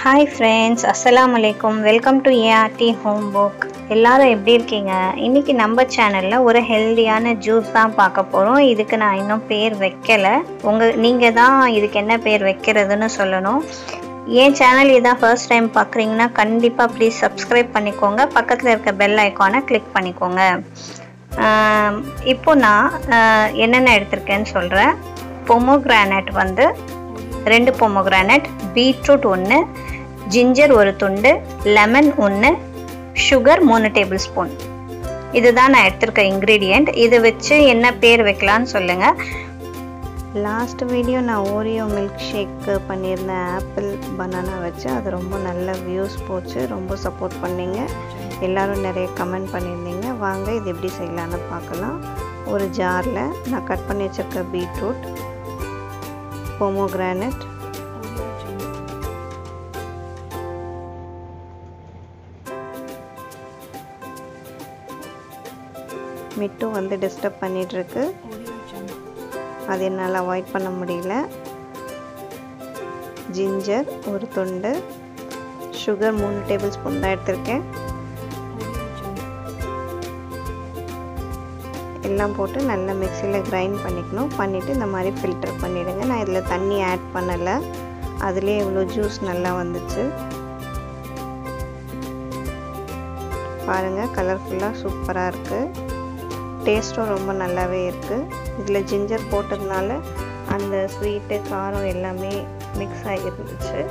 hi friends அஸ்ஸலாமு அலைக்கும் welcome to ART home book எல்லாரும் எப்படி இருக்கீங்க இன்னைக்கு நம்ம சேனலில் ஒரு ஹெல்தியான ஜூஸ் தான் பார்க்க போகிறோம் இதுக்கு நான் இன்னும் பேர் வைக்கலை உங்கள் நீங்கள் தான் இதுக்கு என்ன பேர் வைக்கிறதுன்னு சொல்லணும் என் சேனல் இதான் ஃபர்ஸ்ட் டைம் பார்க்குறீங்கன்னா கண்டிப்பாக ப்ளீஸ் சப்ஸ்கிரைப் பண்ணிக்கோங்க பக்கத்தில் இருக்க பெல் ஐக்கானை கிளிக் பண்ணிக்கோங்க ஆம், இப்போ நான் ஆஹ், என்னென்ன எடுத்திருக்கேன்னு சொல்கிறேன் பொமோகிரானட் வந்து ரெண்டு பொமோகிரானட் பீட்ரூட் ஒன்று ஜிஞ்சர் ஒரு துண்டு லெமன் ஒன்று சுகர் மூணு டேபிள் ஸ்பூன் இதுதான் நான் எடுத்திருக்க இன்க்ரீடியண்ட் இதை வச்சு என்ன பேர் வைக்கலான்னு சொல்லுங்கள் லாஸ்ட் வீடியோ நான் ஓரியோ மில்க் ஷேக் பண்ணியிருந்தேன் ஆப்பிள் பனானா வச்சு அது ரொம்ப நல்ல வியூஸ் போச்சு ரொம்ப சப்போர்ட் பண்ணீங்க எல்லாரும் நிறைய கமெண்ட் பண்ணியிருந்தீங்க வாங்க இது எப்படி செய்யலான்னு பார்க்கலாம் ஒரு ஜாரில் நான் கட் பண்ணி வச்சுருக்க பீட்ரூட் பொமோகிரானட் மிட்டும் வந்து டிஸ்டர்ப் பண்ணிகிட்ருக்கு அது என்னால் அவாய்ட் பண்ண முடியல ஜிஞ்சர் ஒரு துண்டு சுகர் மூணு டேபிள் ஸ்பூன் தான் எடுத்திருக்கேன் எல்லாம் போட்டு நல்லா மிக்சியில் கிரைண்ட் பண்ணிக்கணும் பண்ணிவிட்டு இந்த மாதிரி ஃபில்டர் பண்ணிவிடுங்க நான் இதில் தண்ணி ஆட் பண்ணலை அதுலேயே இவ்வளோ ஜூஸ் நல்லா வந்துச்சு பாருங்கள் கலர்ஃபுல்லாக சூப்பராக இருக்குது டேஸ்ட்டும் ரொம்ப நல்லாவே இருக்குது இதில் ஜிஞ்சர் போட்டதுனால அந்த ஸ்வீட்டு காரம் எல்லாமே மிக்ஸ் ஆகிருந்துச்சு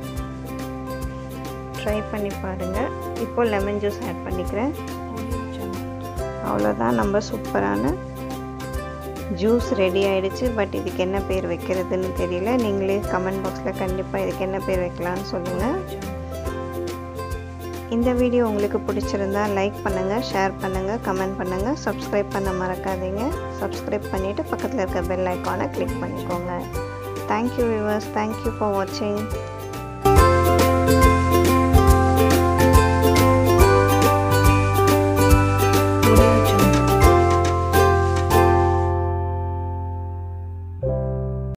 ட்ரை பண்ணி பாருங்கள் இப்போ லெமன் ஜூஸ் ஆட் பண்ணிக்கிறேன் அவ்வளோதான் நம்ம சூப்பரான ஜூஸ் ரெடி ஆயிடுச்சு பட் இதுக்கு என்ன பேர் வைக்கிறதுன்னு தெரியல நீங்களே கமெண்ட் பாக்ஸில் கண்டிப்பாக இதுக்கு என்ன பேர் வைக்கலான்னு சொல்லுங்கள் இந்த வீடியோ உங்களுக்கு பிடிச்சிருந்தா லைக் பண்ணுங்கள் ஷேர் பண்ணுங்கள் கமெண்ட் பண்ணுங்கள் சப்ஸ்கிரைப் பண்ண மறக்காதீங்க சப்ஸ்கிரைப் பண்ணிவிட்டு பக்கத்தில் இருக்க பெல் ஐக்கானை கிளிக் பண்ணிக்கோங்க தேங்க்யூ வியூவர்ஸ் தேங்க்யூ ஃபார் வாட்சிங்